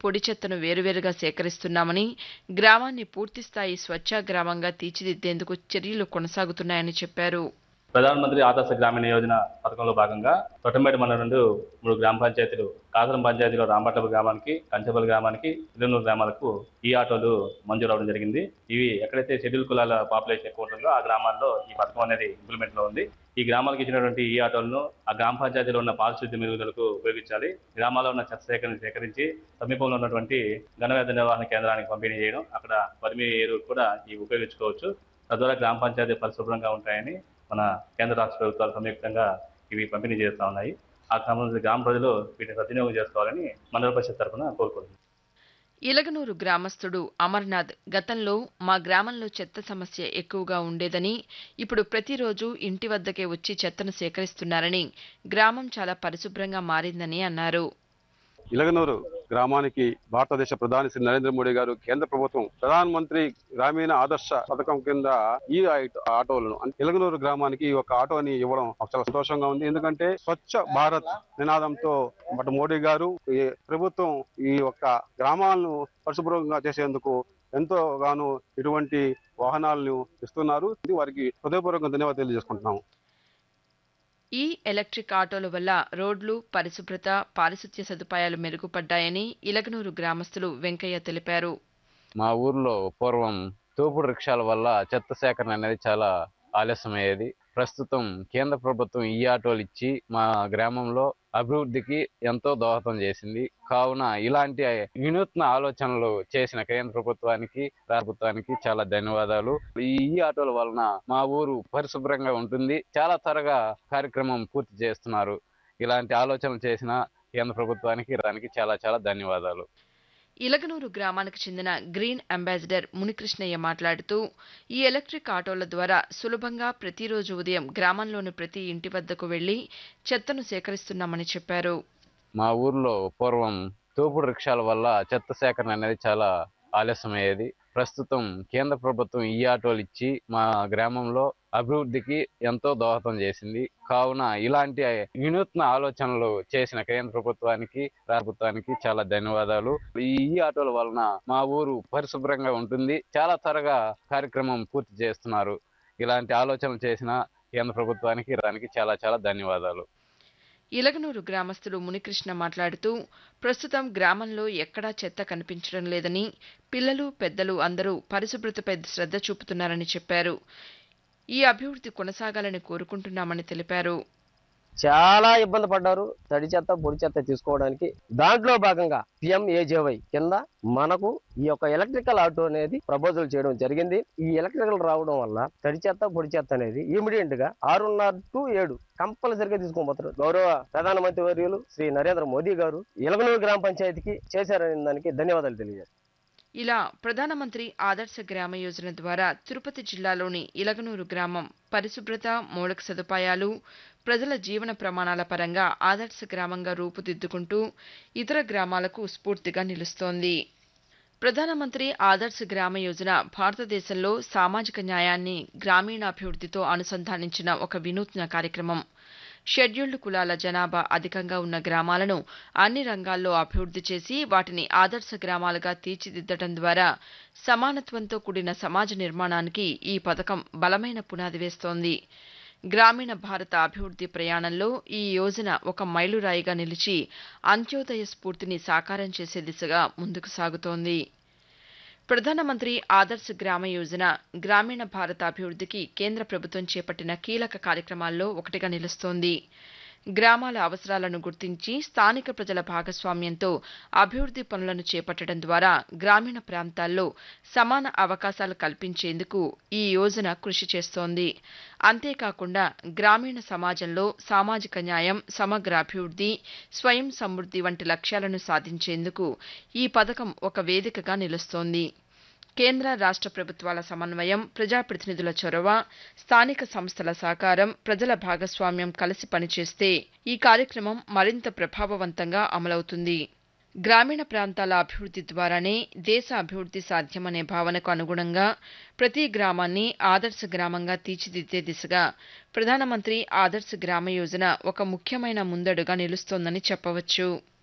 పొడి చెత్తను వేరువేరుగా సేకరిస్తున్నామని గ్రామాన్ని పూర్తిస్థాయి స్వచ్ఛ గ్రామంగా తీర్చిదిద్దేందుకు చర్యలు కొనసాగుతున్నాయని చెప్పారు ప్రధానమంత్రి ఆదర్శ గ్రామీణ యోజన పథకంలో భాగంగా తొట్టంపేట మండలం నుండి మూడు గ్రామ పంచాయతీలు కాసరం పంచాయతీలో రాంపట్ల గ్రామానికి కంచపల్లి గ్రామానికి ఇల్లనూరు గ్రామాలకు ఈ ఆటోలు మంజూరు అవడం జరిగింది ఇవి ఎక్కడైతే షెడ్యూల్ కులాల పాపులేషన్ ఎక్కువ ఉంటుందో ఆ గ్రామాల్లో ఈ పథకం అనేది ఇంప్లిమెంట్ లో ఉంది ఈ గ్రామాలకు ఇచ్చినటువంటి ఈ ఆటోలను ఆ గ్రామ పంచాయతీలో ఉన్న పారిశుద్ధ్య మెరుగుదలకు ఉపయోగించాలి గ్రామాల్లో ఉన్న చెత్త సేకరణ సేకరించి సమీపంలో ఉన్నటువంటి ఘనవ్యాధి నిర్వహణ కేంద్రానికి పంపిణీ చేయడం అక్కడ పరిమి ఎరువు కూడా ఇవి ఉపయోగించుకోవచ్చు తద్వారా గ్రామ పంచాయతీ పరిశుభ్రంగా ఉంటాయని మన కేంద్ర రాష్ట్ర ప్రభుత్వాలు సంయుక్తంగా ఇవి పంపిణీ చేస్తూ ఉన్నాయి ఆ క్రమంలో గ్రామ ప్రజలు వీటిని సద్వినియోగం చేసుకోవాలని మండల పరిషత్ తరఫున కోరుకుంటున్నాను ఇలగనూరు గ్రామస్తుడు అమర్నాథ్ గతంలో మా గ్రామంలో చెత్త సమస్య ఎక్కువగా ఉండేదని ఇప్పుడు ప్రతిరోజు ఇంటి వద్దకే వచ్చి చెత్తను సేకరిస్తున్నారని గ్రామం చాలా పరిశుభ్రంగా మారిందని అన్నారు ఇలగనూరు గ్రామానికి భారతదేశ ప్రధాని శ్రీ నరేంద్ర మోడీ గారు కేంద్ర ప్రభుత్వం ప్రధాన మంత్రి గ్రామీణ ఆదర్శ పథకం కింద ఈ ఐ- ఆటోలను అంటే ఇలగనూరు గ్రామానికి ఒక ఆటోని ఇవ్వడం మాకు చాలా సంతోషంగా ఉంది ఎందుకంటే స్వచ్ఛ భారత్ నినాదంతో బట్ మోడీ గారు ఈ ప్రభుత్వం ఈ యొక్క గ్రామాలను పరిశుభ్రంగా చేసేందుకు ఎంతో గాను ఇటువంటి వాహనాలను ఇస్తున్నారు ఇది వారికి హృదయపూర్వక ధన్యవాదాలు తెలియజేసుకుంటున్నాము ఈ ఎలక్ట్రిక్ ఆటోల వల్ల రోడ్లు పరిశుభ్రత పారిశుధ్య సదుపాయాలు మెరుగుపడ్డాయని ఇలగనూరు గ్రామస్తులు వెంకయ్య తెలిపారు మా ఊర్లో పూర్వం తోపుడు రిక్షాల వల్ల చెత్త సేకరణ అనేది చాలా ఆలస్యమయ్యేది ప్రస్తుతం కేంద్ర ప్రభుత్వం ఈ ఆటోలు ఇచ్చి మా గ్రామంలో అభివృద్ధికి ఎంతో దోహదం చేసింది కావున ఇలాంటి వినూత్న ఆలోచనలు చేసిన కేంద్ర ప్రభుత్వానికి రాష్ట్ర ప్రభుత్వానికి చాలా ధన్యవాదాలు ఈ ఈ ఆటోల వలన మా ఊరు పరిశుభ్రంగా ఉంటుంది చాలా త్వరగా కార్యక్రమం పూర్తి చేస్తున్నారు ఇలాంటి ఆలోచనలు చేసిన కేంద్ర ప్రభుత్వానికి దానికి చాలా చాలా ధన్యవాదాలు ఇలగనూరు గ్రామానికి చెందిన గ్రీన్ అంబాసిడర్ మునికృష్ణయ్య మాట్లాడుతూ ఈ ఎలక్ట్రిక్ ఆటోల ద్వారా సులభంగా ప్రతిరోజు ఉదయం గ్రామంలోని ప్రతి ఇంటి వద్దకు వెళ్లి చెత్తను సేకరిస్తున్నామని చెప్పారు మా ఊర్లో పూర్వం తోపుడు రిక్షాల వల్ల చెత్త సేకరణ అనేది చాలా ఆలస్యమయ్యేది ప్రస్తుతం కేంద్ర ప్రభుత్వం ఈ ఆటోలు ఇచ్చి మా గ్రామంలో అభివృద్ధికి ఎంతో దోహదం చేసింది కావున ఇలాంటి వినూత్న ఆలోచనలు చేసిన కేంద్ర ప్రభుత్వానికి రాష్ట్ర ప్రభుత్వానికి చాలా ధన్యవాదాలు ఈ ఈ ఆటోల వలన మా ఊరు పరిశుభ్రంగా ఉంటుంది చాలా త్వరగా కార్యక్రమం పూర్తి చేస్తున్నారు ఇలాంటి ఆలోచనలు చేసిన కేంద్ర ప్రభుత్వానికి దానికి చాలా చాలా ధన్యవాదాలు ఇలగనూరు గ్రామస్తులు మునికృష్ణ మాట్లాడుతూ ప్రస్తుతం గ్రామంలో ఎక్కడా చెత్త కనిపించడం లేదని పిల్లలు పెద్దలు అందరూ పరిశుభ్రతపై శ్రద్ధ చూపుతున్నారని చెప్పారు ఈ అభివృద్ధి కొనసాగాలని కోరుకుంటున్నామని తెలిపారు చాలా ఇబ్బంది పడ్డారు తడి చెత్త పొడి చెత్త తీసుకోవడానికి దాంట్లో భాగంగా పిఎంఏజేవై కింద మనకు ఈ యొక్క ఎలక్ట్రికల్ ఆటో అనేది ప్రపోజల్ చేయడం జరిగింది ఈ ఎలక్ట్రికల్ రావడం వల్ల తడి చెత్త పొడి చెత్త అనేది ఇమీడియట్ గా ఆరున్నర టు ఏడు కంపల్సరిగా తీసుకోబోతారు గౌరవ ప్రధానమంత్రి వర్యులు శ్రీ నరేంద్ర మోదీ గారు ఇలగనూరు గ్రామ పంచాయతీకి చేశారనే దానికి ధన్యవాదాలు తెలియజేస్తారు ఇలా ప్రధానమంత్రి ఆదర్శ గ్రామ యోజన ద్వారా తిరుపతి జిల్లాలోని ఇలగనూరు గ్రామం పరిశుభ్రత మౌలిక సదుపాయాలు ప్రజల జీవన ప్రమాణాల పరంగా ఆదర్శ గ్రామంగా రూపుదిద్దుకుంటూ ఇతర గ్రామాలకు స్ఫూర్తిగా నిలుస్తోంది ప్రధానమంత్రి ఆదర్శ గ్రామ యోజన భారతదేశంలో సామాజిక న్యాయాన్ని గ్రామీణాభివృద్ధితో అనుసంధానించిన ఒక వినూత్న కార్యక్రమం షెడ్యూల్డ్ కులాల జనాభా అధికంగా ఉన్న గ్రామాలను అన్ని రంగాల్లో అభివృద్ధి చేసి వాటిని ఆదర్శ గ్రామాలుగా తీర్చిదిద్దడం ద్వారా సమానత్వంతో కూడిన సమాజ నిర్మాణానికి ఈ పథకం బలమైన పునాది వేస్తోంది గ్రామీణ భారత అభివృద్ధి ప్రయాణంలో ఈ యోజన ఒక మైలురాయిగా నిలిచి అంత్యోదయ స్ఫూర్తిని సాకారం చేసే దిశగా ముందుకు సాగుతోంది ప్రధానమంత్రి ఆదర్శ్ గ్రామ యోజన గ్రామీణ భారత అభివృద్ధికి కేంద్ర ప్రభుత్వం చేపట్టిన కీలక కార్యక్రమాల్లో ఒకటిగా నిలుస్తోంది గ్రామాల అవసరాలను గుర్తించి స్థానిక ప్రజల భాగస్వామ్యంతో అభివృద్ధి పనులను చేపట్టడం ద్వారా గ్రామీణ ప్రాంతాల్లో సమాన అవకాశాలు కల్పించేందుకు ఈ యోజన కృషి చేస్తోంది అంతేకాకుండా గ్రామీణ సమాజంలో సామాజిక న్యాయం సమగ్ర అభివృద్ధి స్వయం సమృద్ధి వంటి లక్ష్యాలను సాధించేందుకు ఈ పథకం ఒక వేదికగా నిలుస్తోంది కేంద్ర రాష్ట్ర ప్రభుత్వాల సమన్వయం ప్రజాప్రతినిధుల చొరవ స్థానిక సంస్థల సహకారం ప్రజల భాగస్వామ్యం కలిసి పనిచేస్తే ఈ కార్యక్రమం మరింత ప్రభావవంతంగా అమలవుతుంది గ్రామీణ ప్రాంతాల అభివృద్ధి ద్వారానే దేశ అభివృద్ధి సాధ్యమనే భావనకు అనుగుణంగా ప్రతి గ్రామాన్ని ఆదర్శ గ్రామంగా తీర్చిదిద్దే దిశగా ప్రధానమంత్రి ఆదర్శ గ్రామ యోజన ఒక ముఖ్యమైన ముందడుగా నిలుస్తోందని చెప్పవచ్చు